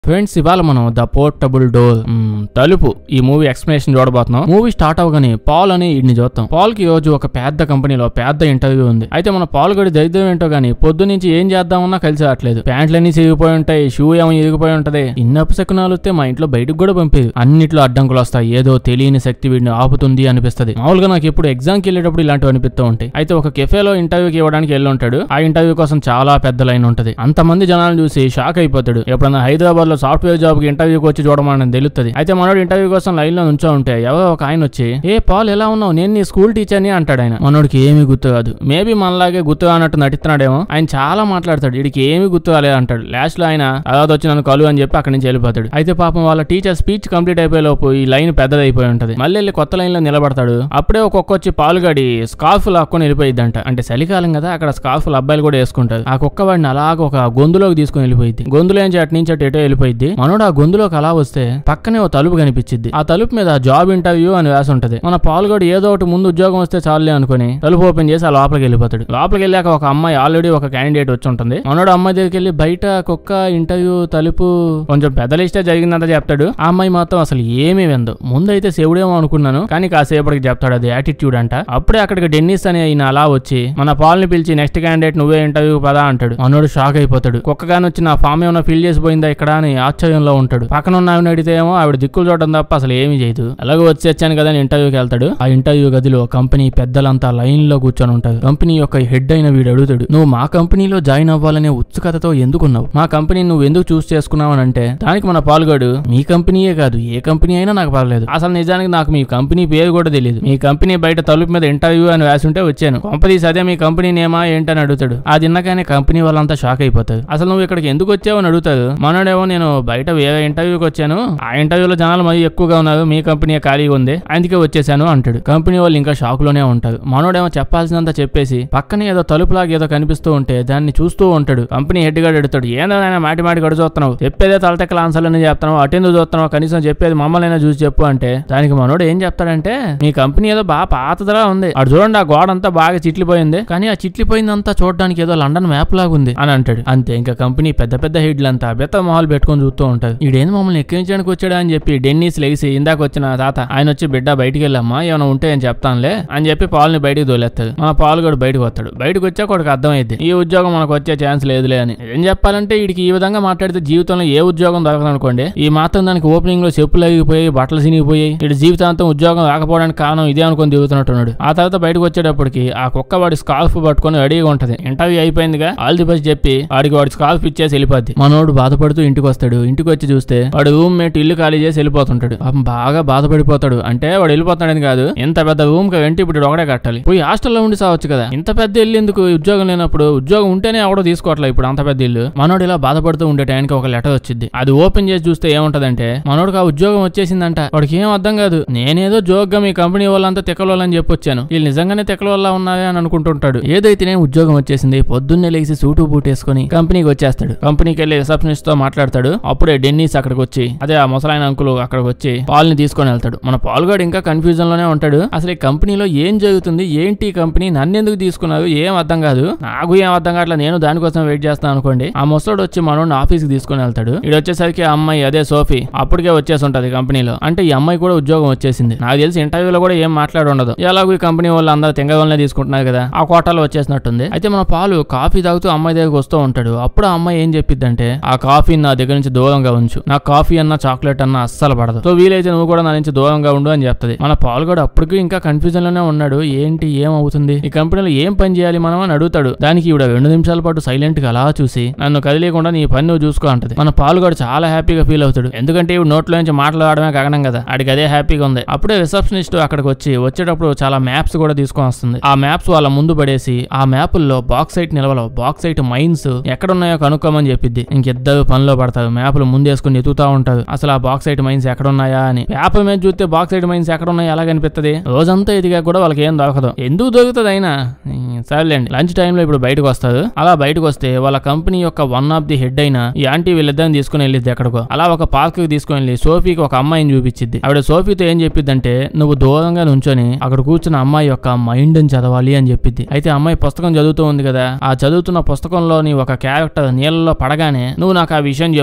friends ఇవాళ మనం the portable door తలుపు ఈ మూవీ ఎక్స్ప్లెనేషన్ చూడబోతున్నాం మూవీ స్టార్ట్ అవగానే పాల్ అని ఇడిని చూస్తాం పాల్ కి ఈ రోజు ఒక పెద్ద కంపెనీలో పెద్ద ఇంటర్వ్యూ ఉంది అయితే మన పాల్ గడి దరిద్రం ఏంటో గానీ పొద్దు నుంచి ఏం చేద్దామన్నా కలిసి రావట్లేదు ప్యాంట్లన్నీ చిరిగిపోయి ఉంటాయి షూ ఏమో ఇరిగిపోయి ఉంటది ఇన్నప్పు శకునాలు వస్తే మా ఇంట్లో బయటకు కూడా పంపేది అన్నిట్లో అడ్డంకులు వస్తాయి ఏదో తెలియని శక్తి వీడిని ఆపుతుంది అనిపిస్తది మామూలుగా నాకు ఎప్పుడు ఎగ్జామ్కి వెళ్ళేటప్పుడు ఇలాంటివి అనిపిస్తూ ఉంటాయి అయితే ఒక కెఫేలో ఇంటర్వ్యూకి ఇవ్వడానికి వెళ్ళి ఉంటాడు ఆ ఇంటర్వ్యూ కోసం చాలా పెద్ద లైన్ ఉంటది అంతమంది జనాలను చూసి షాక్ అయిపోతాడు ఎప్పుడన్నా హైదరాబాద్ లో సాఫ్ట్వేర్ జాబ్ కి ఇంటర్వ్యూకి వచ్చి చూడమని తెలుస్తుంది అయితే మనోడు ఇంటర్వ్యూ కోసం లైన్ లో నుంచో ఉంటే ఎవరో ఒక ఆయన వచ్చి ఏ పాల్ ఎలా ఉన్నావు నేను నీ స్కూల్ టీచర్ని అంటాడు ఆయన మనోడికి ఏమీ గుర్తు కాదు మేబీ మనలాగే గుర్తు కానట్టు నటిస్తున్నాడేమో ఆయన చాలా మాట్లాడతాడు వీడికి ఏమీ గుర్తు కాలేదు అంటాడు లాస్ట్ లో ఆయన తర్వాత వచ్చి నన్ను కలు అని చెప్పి అక్కడి నుంచి వెళ్ళిపోతాడు అయితే పాపం వాళ్ళ టీచర్ స్పీచ్ కంప్లీట్ అయిపోయే లోపు ఈ లైన్ పెద్దదైపోయి ఉంటది మళ్ళీ వెళ్ళి కొత్త లైన్ లో నిలబడతాడు అప్పుడే ఒక్కొక్క వచ్చి పాలుగడి స్కార్ఫ్ లాక్కొని వెళ్ళిపోయిద్దంట అంటే చలికాలం కదా అక్కడ స్కార్ఫ్లు అబ్బాయిలు కూడా వేసుకుంటారు ఆ కుక్క వాడిని అలాగ ఒక గొంతులోకి తీసుకుని వెళ్ళిపోయింది గొంతులో నుంచి అటు నుంచి అటు ఎటో వెళ్ళిపోయింది మనోడు ఆ గొంతులోకి అలా వస్తే పక్కనే ఓ తలుపు కనిపించింది ఆ తలుపు మీద జాబ్ ఇంటర్వ్యూ అని రాసి ఉంటది మన పాల్గొడు ఏదో ఒకటి ముందు ఉద్యోగం వస్తే చాలులే అనుకుని తలుపు ఓపెన్ చేసి ఆ లోపలికి వెళ్ళిపోతాడు లోపలికి వెళ్ళాక ఒక అమ్మాయి ఆల్రెడీ ఒక క్యాండిడేట్ వచ్చి ఉంటుంది మనోడు అమ్మాయి దగ్గరికి వెళ్ళి బయట కుక్క ఇంటర్వ్యూ తలుపు కొంచెం పెద్ద లిస్టే జరిగిందంతా చెప్తాడు ఆ అమ్మాయి మాత్రం అసలు ఏమీ విందు ముందైతే శివుడేమో అనుకున్నాను కానీ కాసేపటికి చెప్తాడు అది యాటిట్యూడ్ అంట అప్పుడే అక్కడికి డెన్నిస్ అనే ఈయన అలా వచ్చి మన పాల్ని పిలిచి నెక్స్ట్ క్యాండిడేట్ నువ్వే ఇంటర్వ్యూ పదా అంటాడు మనోడు షాక్ అయిపోతాడు కుక్క గాని వచ్చి నా ఫామ్ ఏమైనా ఫిల్ చేసిపోయిందా ఇక్కడ అని ఆశ్చర్యంలో ఉంటాడు పక్కన ఉన్న ఆవిడ అడిగితే ఏమో ఆవిడ దిక్కులు చూడడం తప్ప అసలు ఏమీ చేయదు అలాగే వచ్చి వచ్చాను కదా అని ఇంటర్వ్యూకి వెళ్తాడు ఆ ఇంటర్వ్యూ గదిలో కంపెనీ పెద్దలంతా లైన్ లో కూర్చొని ఉంటారు కంపెనీ యొక్క హెడ్ అయిన వీడు అడుగుతాడు నువ్వు మా కంపెనీలో జాయిన్ అవ్వాలనే ఉత్సుకతతో ఎందుకున్నావు మా కంపెనీ నువ్వు ఎందుకు చూస్ చేసుకున్నావు అని అంటే దానికి మన పాల్గొడు మీ కంపెనీయే కాదు ఏ కంపెనీ అయినా నాకు పర్లేదు అసలు నిజానికి నాకు మీ కంపెనీ పేరు కూడా తెలియదు మీ కంపెనీ బయట తలుపు మీద ఇంటర్వ్యూ అని రాసి ఉంటే వచ్చాను కొంపదీసి అదే మీ కంపెనీ నేమా ఏంటని అడుగుతాడు అది విన్నాకనే కంపెనీ వాళ్ళంతా షాక్ అయిపోతారు అసలు నువ్వు ఇక్కడికి ఎందుకు వచ్చావు అని అడుగుతాడు మనోడేమో నేను బయట వేరే ఇంటర్వ్యూకి వచ్చాను ఆ ఇంటర్వ్యూలో జనాలు మరి ఎక్కువగా ఉన్నారు మీ కంపెనీ ఖాళీగా ఉంది అందుకే వచ్చేసాను అంటాడు కంపెనీ వాళ్ళు ఇంకా షాక్ లోనే ఉంటారు మనోడేమో చెప్పాల్సినంత చెప్పేసి పక్కనే ఏదో తలుపులాగా ఏదో కనిపిస్తూ ఉంటే దాన్ని చూస్తూ ఉంటాడు కంపెనీ హెడ్ గా ఎడతాడు ఏందో ఆయన మాటి మాటి గడు చూస్తున్నావు చెప్పేదే తలతెక్కల ఆన్సర్లని చెప్తున్నావు అటెందుకు చూస్తున్నావు కనీసం చెప్పేది మమ్మల్ని చూసి చెప్పు అంటే దానికి మనోడు ఏం చెప్తాడంటే మీ కంపెనీ ఏదో బాగా పాతదలా ఉంది అటు చూడండి ఆ గోడ అంతా బాగా చిట్లిపోయింది కానీ ఆ చిట్లిపోయిందంతా చూడడానికి ఏదో లండన్ మ్యాప్ లాగా ఉంది అని అంటాడు అంతే ఇంకా కంపెనీ పెద్ద పెద్ద హెడ్లంతా బెత్త మొహాలు పెట్టుకొని చూస్తూ ఉంటారు ఈడేంది మమ్మల్ని ఎక్కించడానికి వచ్చాడా అని చెప్పి డెన్నీస్ లెగిసి ఇందాక వచ్చిన తాత ఆయన వచ్చి బిడ్డ బయటికి వెళ్ళమ్మా ఏమైనా ఉంటే అని చెప్తానులే అని చెప్పి పాలుని బయటికి తోలేస్తాడు మన పాలు కూడా బయటకు వస్తాడు బయటకు వచ్చాక ఒకటికి అర్థమైంది ఈ ఉద్యోగం మనకు వచ్చే ఛాన్స్ లేదులే అని ఏం చెప్పాలంటే వీడికి ఈ విధంగా మాట్లాడితే జీవితంలో ఏ ఉద్యోగం దొరకదు అనుకోండి ఈ మాత్రం దానికి ఓపెనింగ్ లో చెప్పులు అగిపోయి బట్టలు సినిగిపోయాయి వీడి జీవితాంతం ఉద్యోగం రాకపోవడానికి కారణం ఇదే అనుకొని దిగుతున్నట్టున్నాడు ఆ తర్వాత బయటకు వచ్చేటప్పటికి ఆ కుక్క వాడి స్కార్ఫ్ పట్టుకొని రెడీగా ఉంటది ఇంటర్వ్యూ అయిపోయిందిగా ఆల్ ది బెస్ట్ చెప్పి వాడికి వాడి స్కార్ఫ్ ఇచ్చేసి వెళ్ళిపోద్ది మనోడు బాధపడుతూ ఇంటికి వస్తాడు ఇంటికి వచ్చి చూస్తే వాడు రూమ్ మేట్ ఇల్లు ఖాళీ చేసి వెళ్ళిపోతుంటాడు పాపం బాగా బాధపడిపోతాడు అంటే వాడు వెళ్ళిపోతాడని కాదు ఇంత పెద్ద రూమ్ కి వెంట ఇప్పుడు ఒకటే కట్టాలి పోయి హాస్టల్లో ఉండి సావచ్చు కదా ఇంత పెద్ద ఇల్లు ఎందుకు ఉద్యోగం లేనప్పుడు ఉద్యోగం ఉంటేనే ఎవడో తీసుకోవట్లేదు ఇప్పుడు అంత పెద్ద ఇల్లు మనోడు ఇలా బాధపడుతూ ఉండే టైంకి ఒక లెటర్ వచ్చింది అది ఓపెన్ చేసి చూస్తే ఏముంటదంటే మనోడికి ఆ ఉద్యోగం వచ్చేసిందంట వాడికి ఏం అర్థం కాదు నేనేదో జోక్గా మీ కంపెనీ వాళ్ళంతా తిక్కలోళ్ళని చెప్పొచ్చాను వీళ్ళు నిజంగానే తిక్కల ఉన్నాయా అని అనుకుంటుంటాడు ఏదైతేనే ఉద్యోగం వచ్చేసింది పొద్దున్నే లేచి సూటు బూట్ వేసుకుని కంపెనీకి వచ్చేస్తాడు కంపెనీకి వెళ్ళి రిసెప్షనిస్ట్ తో మాట్లాడతాడు అప్పుడే డెన్నీస్ అక్కడికి వచ్చి అదే ఆ ముసలాయన అంకులు అక్కడికి వచ్చి పాల్ని తీసుకొని వెళ్తాడు మన పాల్గాడు ఇంకా కన్ఫ్యూజన్ లోనే ఉంటాడు అసలు ఈ కంపెనీలో ఏం జరుగుతుంది ఏంటి ఈ కంపెనీ నన్ను ఎందుకు తీసుకున్నారు ఏం అర్థం కాదు నాకు ఏం అర్థం కావట్లేదు నేను దానికోసం వెయిట్ చేస్తాను అనుకోండి ఆ ముసలోడు వచ్చి మనోడిని ఆఫీస్ కి తీసుకొని వెళ్తాడు ఇది వచ్చేసరికి ఆ అమ్మాయి అదే సోఫీ అప్పటికే వచ్చేసి ఉంటది కంపెనీలో అంటే ఈ అమ్మాయి కూడా ఉద్యోగం వచ్చేసింది నాకు తెలిసి ఇంటర్వ్యూలో కూడా ఏం మాట్లాడి ఉండదు ఎలాగో ఈ కంపెనీ వాళ్ళు అందరూ తెంగ వల్లనే తీసుకుంటున్నారు కదా ఆ కోటాలో వచ్చేసినట్టుంది అయితే మన పాలు కాఫీ తాగుతూ అమ్మాయి దగ్గరికి వస్తూ ఉంటాడు అప్పుడు ఆ అమ్మాయి ఏం చెప్పిద్దంటే ఆ కాఫీ నా దగ్గర నుంచి దూరంగా ఉంచు నా కాఫీ అన్న చాక్లెట్ అన్న అస్సలు పడదు సో వీలైతే నువ్వు కూడా నా నుంచి దూరంగా ఉండు అని చెప్తది మన పాలు కూడా అప్పటికి ఇంకా కన్ఫ్యూజన్ లోనే ఉన్నాడు ఏంటి ఏం అవుతుంది ఈ కంపెనీలో ఏం పని చేయాలి మనం అని అడుగుతాడు దానికి ఈవిడ రెండు నిమిషాల పాటు సైలెంట్ గా అలా చూసి నన్ను కదిలేకుండా నీ పని నువ్వు చూసుకో అంటది మన పాలు కూడా చాలా హ్యాపీగా ఫీల్ అవుతాడు ఎందుకంటే ఇవి నోట్లో నుంచి మాట్లాడడమే కారణం కదా ఆడికి అదే హ్యాపీగా ఉంది అప్పుడే రిసెప్షనిస్ట్ అక్కడికి వచ్చి వచ్చేటప్పుడు చాలా మ్యాప్స్ కూడా తీసుకొని వస్తుంది ఆ మ్యాప్స్ వాళ్ళ ముందు పడేసి ఆ మ్యాపుల్లో బాక్సైట్ నిలవలో బాక్సైట్ మైన్స్ ఎక్కడున్నాయో కనుక్కోమని చెప్పిద్ది ఇంకిద్దరు పనిలో పడతారు మ్యాప్లు ముందేసుకుని ఎతుకుతా ఉంటారు అసలు ఆ బాక్సైట్ మైన్స్ ఎక్కడున్నాయా అని పేపర్ మీద చూస్తే బాక్సైట్ మైన్స్ ఎక్కడున్నాయో ఎలా కనిపిస్తుంది రోజంతా ఎదిగా కూడా వాళ్ళకి ఏం దొరకదు ఎందుకు దొరుకుతుంది అయినా ఉమ్, సర్లేండి లంచ్ టైంలో ఇప్పుడు బయటకు వస్తారు అలా బయటకు వస్తే వాళ్ళ కంపెనీ యొక్క వన్ ఆఫ్ ది హెడ్ అయిన ఈ ఆంటీ వీళ్ళిద్దరిని తీసుకుని వెళ్ళిద్ది ఎక్కడికో అలా ఒక పార్క్ కి తీసుకుని వెళ్ళి సోఫీకి ఒక అమ్మాయిని చూపించిద్ది ఆవిడ సోఫీతో ఏం చెప్పిద్దంటే నువ్వు దూరంగా నుంచొని అక్కడ కూర్చున్న అమ్మాయి యొక్క మైండ్ చదవాలి అని చెప్పిద్ది అయితే అమ్మాయి పుస్తకం చదువుతూ ఉంది కదా ఆ చదువుతున్న పుస్తకంలోని ఒక క్యారెక్టర్ నీళ్ళలో పడగానే నువ్వు నాకు ఆ విషయం చెప్పు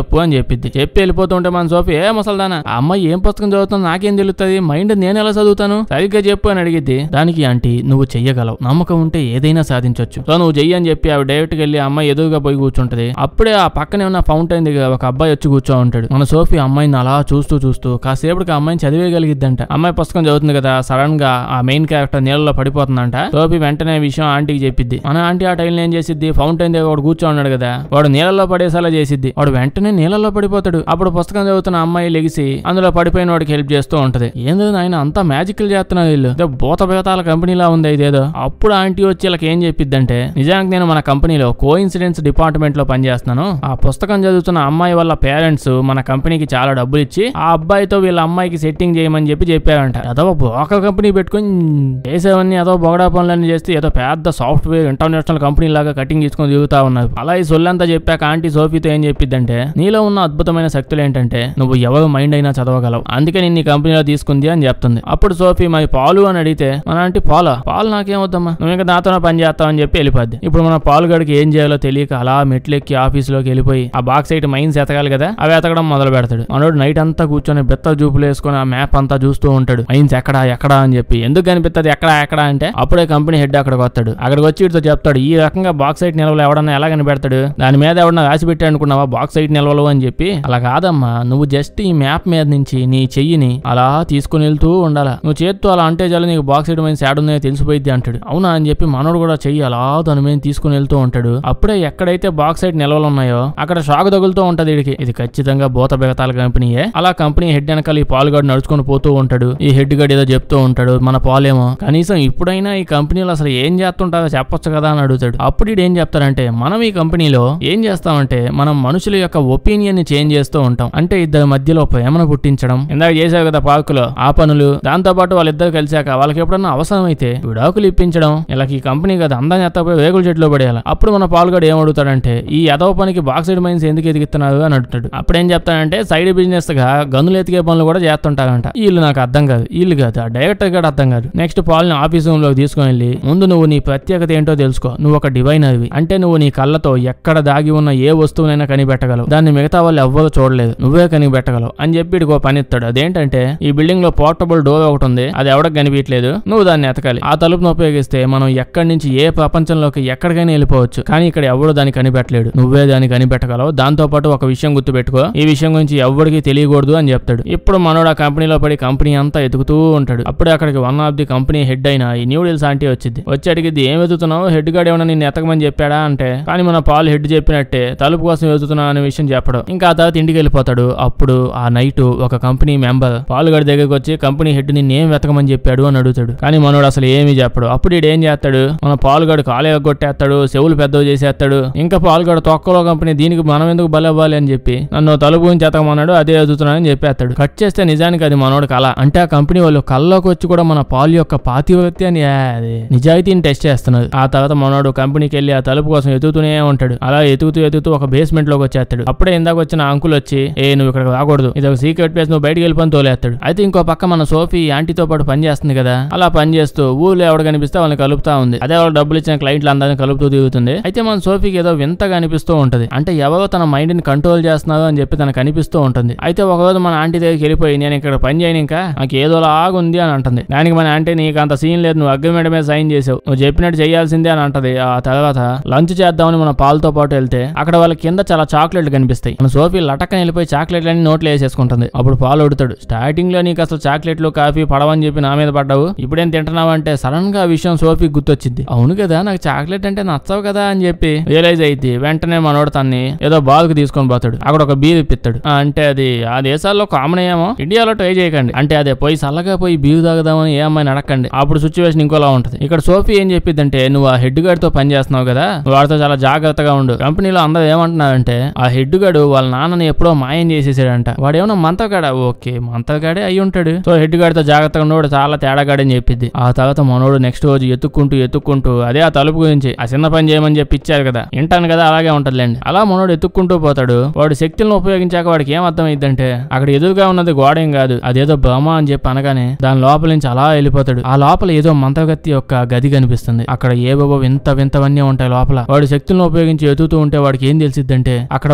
తప్పు అని చెప్పింది చెప్పి వెళ్ళిపోతుంటే మన సోఫీ ఏ ముసల్దానా ఆ అమ్మాయి ఏం పుస్తకం చదువుతుందో నాకేం తెలుస్తుంది మైండ్ నేను ఎలా చదువుతాను సరిగ్గా చెప్పు అని అడిగిద్ది దానికి ఆంటీ నువ్వు చెయ్యగలవు నమ్మకం ఉంటే ఏదైనా సాధించొచ్చు సో నువ్వు చెయ్యి అని చెప్పి ఆవిడ డైరెక్ట్ గా వెళ్ళి ఆ అమ్మాయి ఎదురుగా పోయి కూర్చుంటది అప్పుడే ఆ పక్కనే ఉన్న ఫౌంటైన్ దగ్గర ఒక అబ్బాయి వచ్చి కూర్చో ఉంటాడు మన సోఫీ అమ్మాయిని అలా చూస్తూ చూస్తూ కాసేపటికి ఆ అమ్మాయిని చదివేయగలిగిద్దంట అమ్మాయి పుస్తకం చదువుతుంది కదా సడన్ గా ఆ మెయిన్ క్యారెక్టర్ నీళ్ళలో పడిపోతుందంట సోఫీ వెంటనే ఈ విషయం ఆంటీకి చెప్పిద్ది మన ఆంటీ ఆ టైంలో ఏం చేసిద్ది ఫౌంటైన్ దగ్గర వాడు కూర్చో ఉన్నాడు కదా వాడు నీళ్ళలో పడేసేలా చేసిద్ది వాడు వెంటనే నీళ్ళలో పడిపోతాడు అప్పుడు పుస్తకం చదువుతున్న అమ్మాయి లెగిసి అందులో పడిపోయిన వాడికి హెల్ప్ చేస్తూ ఉంటది ఏందో ఆయన అంతా మ్యాజికల్ చేస్తున్నారు వీళ్ళు ఏదో భూత భేతాల కంపెనీలా ఉంది ఇదేదో అప్పుడు ఆంటీ వచ్చి వీళ్ళకి ఏం చెప్పిద్దంటే నిజానికి నేను మన కంపెనీలో కో ఇన్సిడెన్స్ డిపార్ట్మెంట్ లో పనిచేస్తున్నాను ఆ పుస్తకం చదువుతున్న అమ్మాయి వాళ్ళ పేరెంట్స్ మన కంపెనీకి చాలా డబ్బులు ఇచ్చి ఆ అబ్బాయితో వీళ్ళ అమ్మాయికి సెట్టింగ్ చేయమని చెప్పి చెప్పారంట ఏదో బ్రోకర్ కంపెనీ పెట్టుకుని చేసేవన్నీ ఏదో బొగడా పనులన్నీ చేస్తే ఏదో పెద్ద సాఫ్ట్వేర్ ఇంటర్నేషనల్ కంపెనీ లాగా కటింగ్ తీసుకొని తిరుగుతా ఉన్నారు అలా ఈ సొల్లంతా చెప్పాక ఆంటీ సోఫీతో ఏం చెప్పిద్దంటే నీలో ఉన్న అద్భుతమైన శక్తులు ఏంటంటే నువ్వు ఎవరు మైండ్ అయినా చదవగలవు అందుకే నేను ఈ కంపెనీలో తీసుకుంది అని చెప్తుంది అప్పుడు సోఫీ మరి పాలు అని అడిగితే మన ఆంటీ పాలా పాలు నాకేం వద్దమ్మా నువ్వు ఇంకా నాతోనే పని చేస్తావు అని చెప్పి వెళ్ళిపోద్ది ఇప్పుడు మన పాలుగడికి ఏం చేయాలో తెలియక అలా మెట్లెక్కి ఆఫీసులోకి వెళ్ళిపోయి ఆ బాక్స్ సైట్ మైన్స్ ఎతకాలి కదా అవి ఎతకడం మొదలు పెడతాడు మనోడు నైట్ అంతా కూర్చొని బెత్త జూపులు వేసుకొని ఆ మ్యాప్ అంతా చూస్తూ ఉంటాడు మైన్స్ ఎక్కడా ఎక్కడా అని చెప్పి ఎందుకు కనిపిస్తుంది ఎక్కడా ఎక్కడా అంటే అప్పుడే కంపెనీ హెడ్ అక్కడికి వస్తాడు అక్కడికి వచ్చి వీటితో చెప్తాడు ఈ రకంగా బాక్స్ సైట్ నిల్వలు ఎవడన్నా ఎలా కనిపెడతాడు దాని మీద ఎవడన్నా రాసి పెట్టి అనుకున్నావా బాక్స్ సైట్ నిల్వలు అని చెప్పి అలా కాదమ్మా నువ్వు జస్ట్ ఈ మ్యాప్ మీద నుంచి నీ చెయ్యిని అలా తీసుకుని వెళ్తూ ఉండాలా నువ్వు చేత్తో అలా అంటే చాలు నీకు బాక్స్ సైడ్ మైన్స్ యాడ్ ఉన్నాయో తెలిసిపోయింది అంటాడు అవునా అని చెప్పి మనోడు కూడా చెయ్యి అలా దాని మీద తీసుకుని వెళ్తూ ఉంటాడు అప్పుడే ఎక్కడైతే బాక్స్ సైడ్ నిల్వలు ఉన్నాయో అక్కడ షాక్ తగులుతూ ఉంటది వీడికి ఇది ఖచ్చితంగా బోత బెగతాల కంపెనీయే అలా కంపెనీ హెడ్ వెనకాల ఈ పాలుగాడు నడుచుకొని పోతూ ఉంటాడు ఈ హెడ్ గడ్ ఏదో చెప్తూ ఉంటాడు మన పాలేమో కనీసం ఇప్పుడైనా ఈ కంపెనీలో అసలు ఏం చేస్తుంటారో చెప్పొచ్చు కదా అని అడుగుతాడు అప్పుడు ఈడు ఏం చెప్తారంటే మనం ఈ కంపెనీలో ఏం చేస్తామంటే మనం మనుషుల యొక్క ఒపీనియన్ ని చేంజ్ చేస్తూ ఉంటాం అంటే ఇద్దరి మధ్యలో ప్రేమను పుట్టించడం ఇందాక చేశావు కదా పార్కులో ఆ పనులు దాంతో పాటు వాళ్ళిద్దరు కలిశాక వాళ్ళకి ఎప్పుడన్నా అవసరమైతే విడాకులు ఇప్పించడం ఇలా ఈ కంపెనీ కదా అందం ఎత్తపోయి వేగుల చెట్లో పడేయాలి అప్పుడు మన పాల్గడు ఏం అడుగుతాడంటే ఈ ఎదవ పనికి బాక్సైడ్ మైన్స్ ఎందుకు ఎదిగిస్తున్నారు అని అడుగుతాడు అప్పుడు ఏం చెప్తాడంటే సైడ్ బిజినెస్ గా గన్నులు ఎతికే పనులు కూడా చేస్తుంటారంట వీళ్ళు నాకు అర్థం కాదు వీళ్ళు కాదు ఆ డైరెక్టర్ కూడా అర్థం కాదు నెక్స్ట్ పాల్ని ఆఫీస్ రూమ్ లోకి తీసుకొని వెళ్ళి ముందు నువ్వు నీ ప్రత్యేకత ఏంటో తెలుసుకో నువ్వు ఒక డివైనర్వి అంటే నువ్వు నీ కళ్ళతో ఎక్కడ దాగి ఉన్న ఏ వస్తువునైనా కనిపెట్టగలవు దాన్ని మిగతా వాళ్ళు ఎవ్వరూ చూడలేదు నువ్వే కనిపెట్టగలవు అని చెప్పి ఇడికి ఓ పని ఇస్తాడు అదేంటంటే ఈ బిల్డింగ్ లో పోర్టబుల్ డోర్ ఒకటి ఉంది అది ఎవడకు కనిపించలేదు నువ్వు దాన్ని ఎతకాలి ఆ తలుపును ఉపయోగిస్తే మనం ఎక్కడి నుంచి ఏ ప్రపంచంలోకి ఎక్కడికైనా వెళ్ళిపోవచ్చు కానీ ఇక్కడ ఎవడు దాన్ని కనిపెట్టలేడు నువ్వే దాన్ని కనిపెట్టగలవు దాంతో పాటు ఒక విషయం గుర్తుపెట్టుకో ఈ విషయం గురించి ఎవరికి తెలియకూడదు అని చెప్తాడు ఇప్పుడు మనోడు ఆ కంపెనీలో పడి కంపెనీ అంతా ఎతుకుతూ ఉంటాడు అప్పుడే అక్కడికి one of the company head అయిన ఈ న్యూడిల్స్ ఆంటీ వచ్చింది వచ్చి అడిగిద్ది ఏం వెతుకుతున్నావు హెడ్ గార్డ్ ఏమైనా నిన్ను ఎతకమని చెప్పాడా అంటే కానీ మన పాలు హెడ్ చెప్పినట్టే తలుపు కోసం వెతుకుతున్నా అనే విషయం చెప్పడం ఇంకా ఆ తర్వాత ఇంటికి వెళ్ళిపోతాడు అప్పుడు ఆ నైట్ ఒక కంపెనీ మెంబర్ పాలుగడి దగ్గరికి వచ్చి కంపెనీ హెడ్ నిన్ను ఏం వెతకమని చెప్పాడు అని అడుగుతాడు కానీ మనోడు అసలు ఏమీ చెప్పడు అప్పుడు ఈడు ఏం చేస్తాడు మన పాలుగడు కాలే కొట్టేస్తాడు చెవులు పెద్దవి చేసేస్తాడు ఇంకా పాలుగడు తొక్కలో కంపెనీ దీనికి మనం ఎందుకు బలవ్వాలి అని చెప్పి నన్ను తలుపు గురించి ఎతకమన్నాడు అదే ఎదుగుతున్నానని చెప్పేస్తాడు కట్ చేస్తే నిజానికి అది మనోడు కళ అంటే ఆ కంపెనీ వాళ్ళు కళ్ళలోకి వచ్చి కూడా మన పాలు యొక్క పాతివ్రత్యాన్ని ఏ, అది నిజాయితీని టెస్ట్ చేస్తున్నది ఆ తర్వాత మనోడు కంపెనీకి వెళ్ళి ఆ తలుపు కోసం ఎదుగుతూనే ఉంటాడు అలా ఎతుకుతూ ఎతుకుతూ ఒక బేస్మెంట్ లోకి వచ్చేస్తాడు అప్పుడే ఇందాక వచ్చిన అంకుల్ వచ్చి ఏ నువ్వు ఇక్కడ రాకూడదు ఇది ఒక సీక్రెట్ ప్లేస్ నువ్వు బయటికి వెళ్ళిపోని తోలేస్తాడు అయితే ఇంకో పక్క మన సోఫీ ఆంటీతో పాటు పని చేస్తుంది కదా అలా పని చేస్తూ ఊళ్ళో ఎవడు కనిపిస్తే వాళ్ళని కలుపుతా ఉంది అదే వాళ్ళు డబ్బులు ఇచ్చిన క్లయింట్లు అందరిని కలుపుతూ తిరుగుతుంది అయితే మన సోఫీకి ఏదో వింతగా అనిపిస్తూ ఉంటది అంటే ఎవరో తన మైండ్ ని కంట్రోల్ చేస్తున్నారు అని చెప్పి తనకు అనిపిస్తూ ఉంటుంది అయితే ఒకరోజు మన ఆంటీ దగ్గరికి వెళ్ళిపోయి నేను ఇక్కడ పని చేయను ఇంకా నాకు ఏదో లాగుంది అని అంటుంది దానికి మన ఆంటీ నీకు అంత సీన్ లేదు నువ్వు అగ్రిమెంట్ మీద సైన్ చేసావు నువ్వు చెప్పినట్టు చేయాల్సిందే అని అంటది ఆ తర్వాత లంచ్ చేద్దామని మన పాలతో పాటు వెళ్తే అక్కడ వాళ్ళ కింద చాలా చాక్లెట్లు కనిపిస్తాయి మన సోఫీ లటక్కని వెళ్ళిపోయి చాక్లెట్లు అన్ని నోట్లో వేసేసుకుంటుంది అప్పుడు పాలు అడుగుతాడు స్టార్టింగ్ లో నీకు అసలు చాక్లెట్లు కాఫీ పడవని చెప్పి నా మీద పడ్డావు ఇప్పుడేం తింటున్నావు అంటే సడన్ గా ఆ విషయం సోఫీ గుర్తొచ్చింది అవును కదా నాకు చాక్లెట్ అంటే నచ్చవు కదా అని చెప్పి రియలైజ్ అయితే వెంటనే మనోడు తన్ని ఏదో బాల్కి తీసుకొని పోతాడు అక్కడ ఒక బీర్ ఇప్పిస్తాడు ఆ, అంటే అది ఆ దేశాల్లో కామన్ ఏమో ఇండియాలో ట్రై చేయకండి అంటే అదే పోయి చల్లగా పోయి బీరు తాగుదామని ఏ అమ్మాయిని అడగండి అప్పుడు సిచ్యువేషన్ ఇంకోలా ఉంటుంది ఇక్కడ సోఫీ ఏం చెప్పిద్దంటే నువ్వు ఆ హెడ్ గార్డ్ తో పని చేస్తున్నావు కదా నువ్వు వాడితో చాలా జాగ్రత్తగా ఉండు కంపెనీలో అందరూ ఏమంటున్నారంటే ఆ హెడ్ గాడు వాళ్ళ నాన్నని ఎప్పుడో మాయం చేసేసాడంట వాడు ఏమన్నా మంతగాడా ఓకే మంతగాడే అయి ఉంటాడు సో హెడ్ గాడితో జాగ్రత్తగా ఉన్నవాడు చాలా తేడాగాడని చెప్పింది ఆ తర్వాత మనోడు నెక్స్ట్ రోజు ఎత్తుక్కుంటూ ఎత్తుక్కుంటూ అదే ఆ తలుపు గురించి ఆ చిన్న పని చేయమని చెప్పి ఇచ్చారు కదా వింటాను కదా అలాగే ఉంటదిలేండి అలా మనోడు ఎత్తుక్కుంటూ పోతాడు వాడు శక్తులను ఉపయోగించాక వాడికి ఏం అర్థమైందంటే అక్కడ ఎదురుగా ఉన్నది గోడ ఏం కాదు అదేదో బ్రహ్మ అని చెప్పి అనగానే దాని లోపల నుంచి అలా వెళ్ళిపోతాడు ఆ లోపల ఏదో మంత్రగత్తి యొక్క గది కనిపిస్తుంది అక్కడ ఏవేవో వింత వింతవన్నీ ఉంటాయి లోపల వాడు శక్తులను ఉపయోగించి ఎదుగుతూ ఉంటే వాడికి ఏం తెలిసిద్దంటే అక్కడ ఒక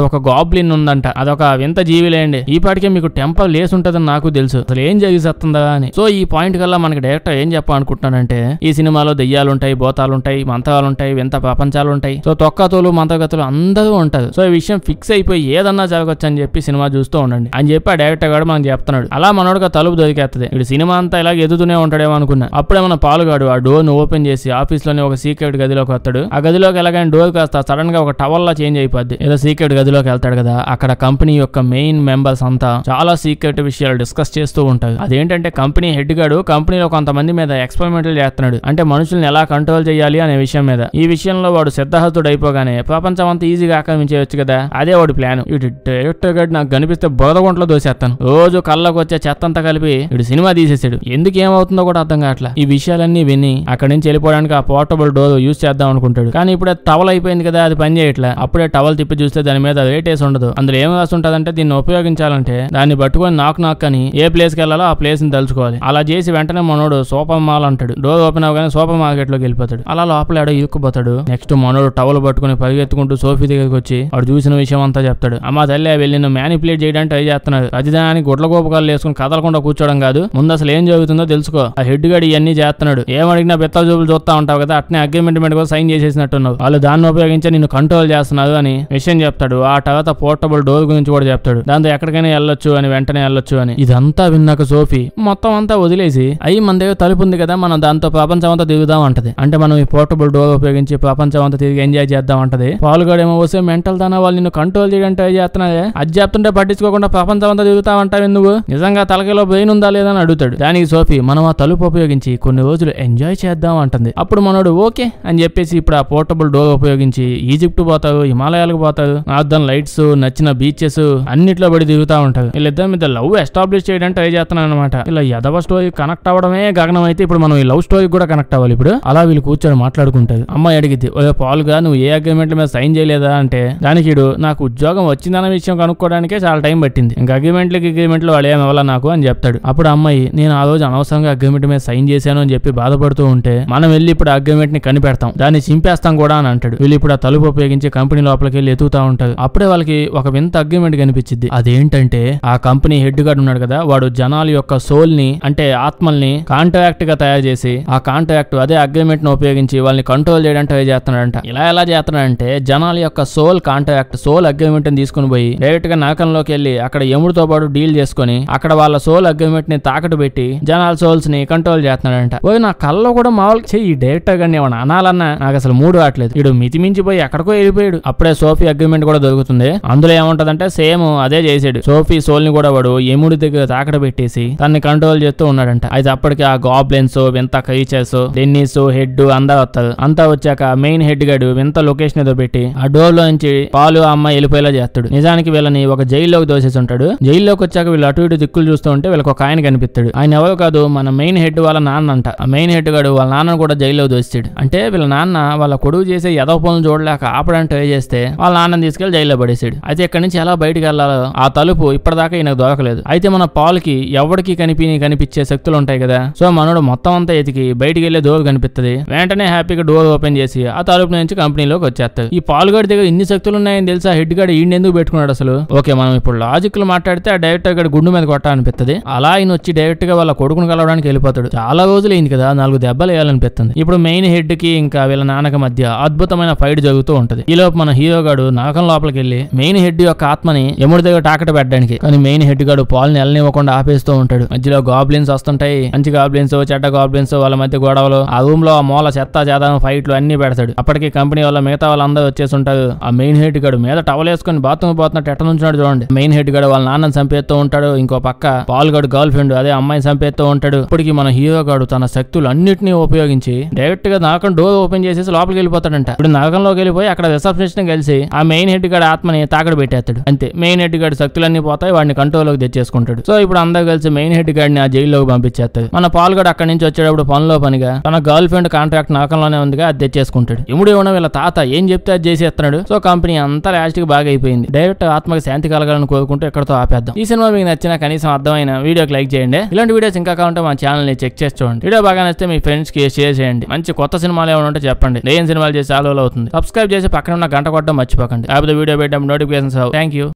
గాబ్లిన్ ఉందంట అదొక వింత జీవిలేండి ఈ పాటికే మీకు టెంపర్ లేసి ఉంటదని నాకు తెలుసు అసలు ఏం జరిగిస్తుందా అని సో ఈ పాయింట్ కల్లా మనకి డైరెక్టర్ ఏం చెప్పాలనుకుంటున్నానంటే ఈ సినిమాలో దెయ్యాలుంటాయి భూతాలుంటాయి మంత్రాలుంటాయి వింత ప్రపంచాలు ఉంటాయి సో తొక్కతోలు మంత్రగతులు అందరూ ఉంటారు సో ఈ విషయం ఫిక్స్ అయిపోయి ఏదన్నా జరగచ్చు అని చెప్పి సినిమా చూస్తూ ఉండండి అని చెప్పి ఆ డైరెక్టర్ గారు మనకు చెప్తున్నాడు అలా మనోడుగా తలుపు దొరికేస్తుంది ఇప్పుడు సినిమా అంతా ఇలా ఎదుగుతూనే ఉంటాడేమో అనుకున్నా అప్పుడే మన పాలుగాడు ఆ డోర్ ను ఓపెన్ చేసి ఆఫీస్ లోనే ఒక సీక్రెట్ గదిలోకి వస్తాడు ఆ గదిలోకి వెళ్ళగానే డోర్ కాస్త సడన్ గా ఒక టవల్ లా చేంజ్ అయిపోద్ది ఏదో సీక్రెట్ గదిలోకి వెళ్తాడు కదా అక్కడ కంపెనీ యొక్క మెయిన్ మెంబర్స్ అంతా చాలా సీక్రెట్ విషయాలు డిస్కస్ చేస్తూ ఉంటారు అదేంటంటే కంపెనీ హెడ్ గాడు కంపెనీలో కొంతమంది మీద ఎక్స్పెరిమెంట్లు చేస్తున్నాడు అంటే మనుషుల్ని ఎలా కంట్రోల్ చేయాలి అనే విషయం మీద ఈ విషయంలో వాడు సిద్ధహస్తుడు అయిపోగానే ప్రపంచం అంతా ఈజీగా ఆక్రమించవచ్చు కదా అదే వాడి ప్లాన్ ఇటు డైరెక్టర్ గారు నాకు కనిపిస్తే బోధగుంటలో దోసేస్తాను రోజు కళ్ళకు వచ్చే చెత్త అంతా కలిపి ఇటు సినిమా తీసేసాడు ఎందుకు ఏమవుతుందో కూడా అర్థం కావట్లా ఈ విషయాలన్నీ విని అక్కడి నుంచి వెళ్ళిపోవడానికి ఆ పోర్టబుల్ డోర్ యూజ్ చేద్దాం అనుకుంటాడు కానీ ఇప్పుడే టవల్ అయిపోయింది కదా అది పని చేయట్లే అప్పుడే టవల్ తిప్పి చూస్తే దాని మీద రేట్ వేసి ఉండదు అందులో ఏం రాసి ఉంటదంటే దీన్ని ఉపయోగించాలంటే దాన్ని పట్టుకొని నాకు నాకు అని ఏ ప్లేస్ కి వెళ్ళాలో ఆ ప్లేస్ ని తలుచుకోవాలి అలా చేసి వెంటనే మనోడు సూపర్ మాల్ అంటాడు డోర్ ఓపెన్ అవగానే సూపర్ మార్కెట్ లోకి వెళ్ళిపోతాడు అలా లోపల ఆడో ఇరుక్కుపోతాడు నెక్స్ట్ మనోడు టవల్ పట్టుకుని పరిగెత్తుకుంటూ సోఫీ దగ్గరికి వచ్చి వాడు చూసిన విషయం అంతా చెప్తాడు అమ్మ తల్లి వెళ్ళి నువ్వు మ్యానిపులేట్ చేయడానికి ట్రై చేస్తున్నాడు ప్రతిదానికి గుడ్ల గోపకాలు వేసుకుని కదలకుండా కూర్చోవడం కాదు ముందు అసలు ఏం జరుగుతుందో తెలుసుకో ఆ హెడ్ గడి ఇవన్నీ చేస్తున్నాడు ఏమడిగినా బెత్తల చూపులు చూస్తా ఉంటావు కదా అట్నే అగ్రిమెంట్ మీద కూడా సైన్ చేసేసినట్టున్నావు వాళ్ళు దాన్ని ఉపయోగించి నిన్ను కంట్రోల్ చేస్తున్నారు అని విషయం చెప్తాడు ఆ తర్వాత పోర్టబుల్ డోర్ గురించి కూడా చెప్తాడు దాంతో ఎక్కడికైనా వెళ్ళొచ్చు అని వెంటనే వెళ్ళొచ్చు అని ఇదంతా విన్నాక సోఫీ మొత్తం అంతా వదిలేసి అయ్యి మన దగ్గర తలుపు ఉంది కదా మనం దాంతో ప్రపంచం అంతా తిరుగుదాం అంటది అంటే మనం ఈ పోర్టబుల్ డోర్ ఉపయోగించి ప్రపంచం అంతా తిరిగి ఎంజాయ్ చేద్దాం అంటది పాల్గొడేమో వస్తే మెంటల్ దానా వాళ్ళు నిన్ను కంట్రోల్ చేయడానికి ట్రై చేస్తున్నారే అది చెప్తుంటే పట్టించుకోకుండా ప్రపంచం అంతా తిరుగుతావంటావు ఎందుకు నిజంగా తలకిలో బ్రెయిన్ ఉందా లేదా అని అడుగుతాడు దానికి సోఫీ మనం ఆ తలుపు ఉపయోగించి కొన్ని రోజులు ఎంజాయ్ చేద్దాం అంటుంది అప్పుడు మనోడు ఓకే అని చెప్పేసి ఇప్పుడు ఆ పోర్టబుల్ డోర్ ఉపయోగించి ఈజిప్ట్ పోతారు హిమాలయాలకు పోతారు నార్దన్ లైట్స్ నచ్చిన బీచెస్ అన్నిట్లో పడి తిరుగుతా ఉంటారు వీళ్ళిద్దరి మీద లవ్ ఎస్టాబ్లిష్ చేయడానికి ట్రై చేస్తున్నాను అనమాట ఇలా యదవ స్టోరీ కనెక్ట్ అవ్వడమే గగనం అయితే ఇప్పుడు మనం ఈ లవ్ స్టోరీ కూడా కనెక్ట్ అవ్వాలి ఇప్పుడు అలా వీళ్ళు కూర్చొని మాట్లాడుకుంటారు అమ్మాయి అడిగితే ఓ పాలుగా నువ్వు ఏ అగ్రిమెంట్ మీద సైన్ చేయలేదా అంటే దానికి ఈడు నాకు ఉద్యోగం వచ్చిందన్న విషయం కనుక్కోవడానికే చాలా టైం పట్టింది ఇంకా అగ్రిమెంట్లకి అగ్రిమెంట్లు వాళ్ళు ఏమి ఇవ్వాలా నాకు అని చెప్తాడు అప్పుడు అమ్మాయి నేను ఆ రోజు అనవసరంగా అగ్రిమెంట్ మీద సైన్ చేశాను అని చెప్పి బాధపడుతూ ఉంటే మనం వెళ్ళి ఇప్పుడు అగ్రిమెంట్ ని కనిపెడతాం దాన్ని చింపేస్తాం కూడా అని అంటాడు వీళ్ళు ఇప్పుడు ఆ తలుపు ఉపయోగించి కంపెనీ లోపలికి వెళ్ళి ఎతుకుతా ఉంటారు అప్పుడే వాళ్ళకి ఒక వింత అగ్రిమెంట్ కనిపించింది అదేంటంటే ఆ కంపెనీ హెడ్ గార్డ్ ఉన్నాడు కదా వాడు జనాల యొక్క సోల్ ని అంటే ఆత్మల్ని కాంట్రాక్ట్ గా తయారు చేసి ఆ కాంట్రాక్ట్ అదే అగ్రిమెంట్ ను ఉపయోగించి వాళ్ళని కంట్రోల్ చేయడానికి ట్రై చేస్తున్నాడంట ఇలా ఎలా చేస్తున్నాడంటే జనాల యొక్క సోల్ కాంట్రాక్ట్ సోల్ అగ్రిమెంట్ ని తీసుకుని పోయి డైరెక్ట్ గా నరకంలోకి వెళ్ళి అక్కడ యముడితో పాటు డీల్ చేసుకొని అక్కడ వాళ్ళ సోల్ అగ్రిమెంట్ ని తాకట్టు పెట్టి జనాల సోల్స్ ని కంట్రోల్ చేస్తున్నాడంట ఓ నా కల్లో కూడా మామూలుగా చెయ్యి డైరెక్టర్ గాని ఏమన్నా అనాలన్నా నాకు అసలు మూడు రావట్లేదు ఇడు మితిమించిపోయి ఎక్కడికో వెళ్ళిపోయాడు అప్పుడే సోఫీ అగ్రిమెంట్ కూడా దొరుకుతుంది అందులో ఏముంటదంటే సేమ్ అదే చేసాడు సోఫీ సోల్ ని కూడా వాడు యముడి దగ్గర తాకట పెట్టేసి తన్ని కంట్రోల్ చేస్తూ ఉన్నాడంట అయితే అప్పటికి ఆ గాబ్లెన్స్ వింత క్రీచర్స్ డెన్నిస్ హెడ్ అందరూ వస్తారు అంతా వచ్చాక మెయిన్ హెడ్ గడు వింత లొకేషన్ ఏదో పెట్టి ఆ డోర్ లో నుంచి పాలు ఆ అమ్మాయి వెళ్ళిపోయేలా చేస్తాడు నిజానికి వీళ్ళని ఒక జైల్లోకి దోసేసి ఉంటాడు జైల్లోకి వచ్చాక వీళ్ళు అటు ఇటు దిక్కులు చూస్తూ ఉంటే వీళ్ళకి ఒక ఆయన కనిపిస్తాడు ఆయన ఎవరు కాదు మన మెయిన్ హెడ్ వాళ్ళ నాన్న అంట ఆ మెయిన్ హెడ్ గడు వాళ్ళ నాన్న కూడా జైల్లో దోస్తాడు అంటే వీళ్ళ నాన్న వాళ్ళ కొడుకు చేసే ఎదవ పనులు చూడలేక ఆపడానికి ట్రై చేస్తే వాళ్ళ నాన్నని తీసుకెళ్లి జైల్లో పడేసాడు అయితే ఇక్కడి నుంచి ఎలా బయటికి వెళ్ళాలో ఆ తలుపు ఇప్పటిదాకా ఈయనకు దొరకలేదు అయితే మన పాల్కి ఎవరికి కనిపి కనిపించే శక్తులు ఉంటాయి కదా సో మనోడు మొత్తం అంతా ఎతికి బయటికి వెళ్లే డోర్ కనిపిస్తుంది వెంటనే హ్యాపీగా డోర్ ఓపెన్ చేసి ఆ తలుపు నుంచి కంపెనీలోకి వచ్చేస్తాడు ఈ పాల్గడి దగ్గర ఇన్ని శక్తులు ఉన్నాయని తెలుసా హెడ్ గాడు ఈయన ఎందుకు పెట్టుకున్నాడు అసలు ఓకే మనం ఇప్పుడు లాజిక్ లో మాట్లాడితే ఆ డైరెక్టర్ గడి గుండు మీద కొట్టాలనిపిస్తుంది అలా ఆయన వచ్చి డైరెక్ట్ గా వాళ్ళ కొడుకును కలవడానికి వెళ్ళిపోతాడు చాలా రోజులు అయింది కదా నాలుగు దెబ్బలు వేయాలనిపిస్తుంది ఇప్పుడు మెయిన్ హెడ్ కి ఇంకా వీళ్ళ నాన్నక మధ్య అద్భుతమైన ఫైట్ జరుగుతూ ఉంటది ఈలోపు మన హీరో గాడు నాగం లోపలికి వెళ్ళి మెయిన్ హెడ్ యొక్క ఆత్మని యముడి దగ్గర తాకట పెట్టడానికి కానీ మెయిన్ హెడ్ గాడు పాల్ని వెళ్ళనివ్వకుండా ఆపేస్తూ ఉంటాడు మధ్యలో గాబ్లిన్స్ వస్తుంటాయి మంచి గాబ్లిన్స్ చెడ్డ గాబ్లిన్స్ వాళ్ళ మధ్య గొడవలు ఆ రూమ్ లో ఆ మూల చెత్త చేదాం ఫైట్లు అన్ని పెడతాడు అప్పటికి కంపెనీ వాళ్ళ మిగతా వాళ్ళందరూ వచ్చేసి ఉంటారు ఆ మెయిన్ హెడ్ గాడు మీద టవల్ వేసుకొని బాత్రూమ్ పోతున్నట్టు ఎట్ట నుంచున్నాడు చూడండి మెయిన్ హెడ్ గాడు వాళ్ళ నాన్నని చంపేస్తూ ఉంటాడు ఇంకో పక్క పాల్ గడు గర్ల్ ఫ్రెండ్ అదే అమ్మాయిని చంపేస్తూ ఉంటాడు ఇప్పటికి మన హీరో గాడు తన శక్తులు అన్నిటినీ ఉపయోగించి డైరెక్ట్ గా నాకం డోర్ ఓపెన్ చేసేసి లోపలికి వెళ్ళిపోతాడంట ఇప్పుడు నరకంలోకి వెళ్ళిపోయి అక్కడ రిసెప్షనిస్ట్ కలిసి ఆ మెయిన్ హెడ్ గాడు ఆత్మని తాకడ పెట్టేస్తాడు అంతే మెయిన్ హెడ్ గాడి శక్తులన్నీ పోతాయి వాడిని కంట్రోల్లోకి తెచ్చేసుకుంటాడు సో ఇప్పుడు అందరూ కలిసి మెయిన్ హెడ్ గాడిని ఆ జైల్లోకి పంపించేస్తాడు మన పాల్గడు అక్కడి నుంచి వచ్చేటప్పుడు పనిలో పనిగా తన గర్ల్ ఫ్రెండ్ కాంట్రాక్ట్ నరకంలోనే ఉందిగా అది తెచ్చేసుకుంటాడు ఇముడు ఇవ్వడం వీళ్ళ తాత ఏం చెప్తే అది చేసేస్తున్నాడు సో కంపెనీ అంతా లాస్ట్ కి బాగా అయిపోయింది డైరెక్ట్ ఆత్మకి శాంతి కలగాలని కోరుకుంటూ ఎక్కడితో ఆపేద్దాం ఈ సినిమా మీకు నచ్చిన కనీసం అర్థమైన వీడియోకి లైక్ చేయండి ఇలాంటి వీడియోస్ ఇంకా కావాలంటే మా ఛానల్ ని చెక్ చేసి చూడండి వీడియో బాగా నచ్చితే మీ ఫ్రెండ్స్ కి షేర్ చేయండి మంచి కొత్త సినిమాలు ఏమైనా ఉంటే చెప్పండి ఏం సినిమాలు చేసి చాలా రోజులు అవుతుంది సబ్స్క్రైబ్ చేసి పక్కన ఉన్న గంట కొట్టడం మర్చిపోకండి లేకపోతే వీడియో పెట్టడం నోటిఫికేషన్స్ థ్యాంక్ యూ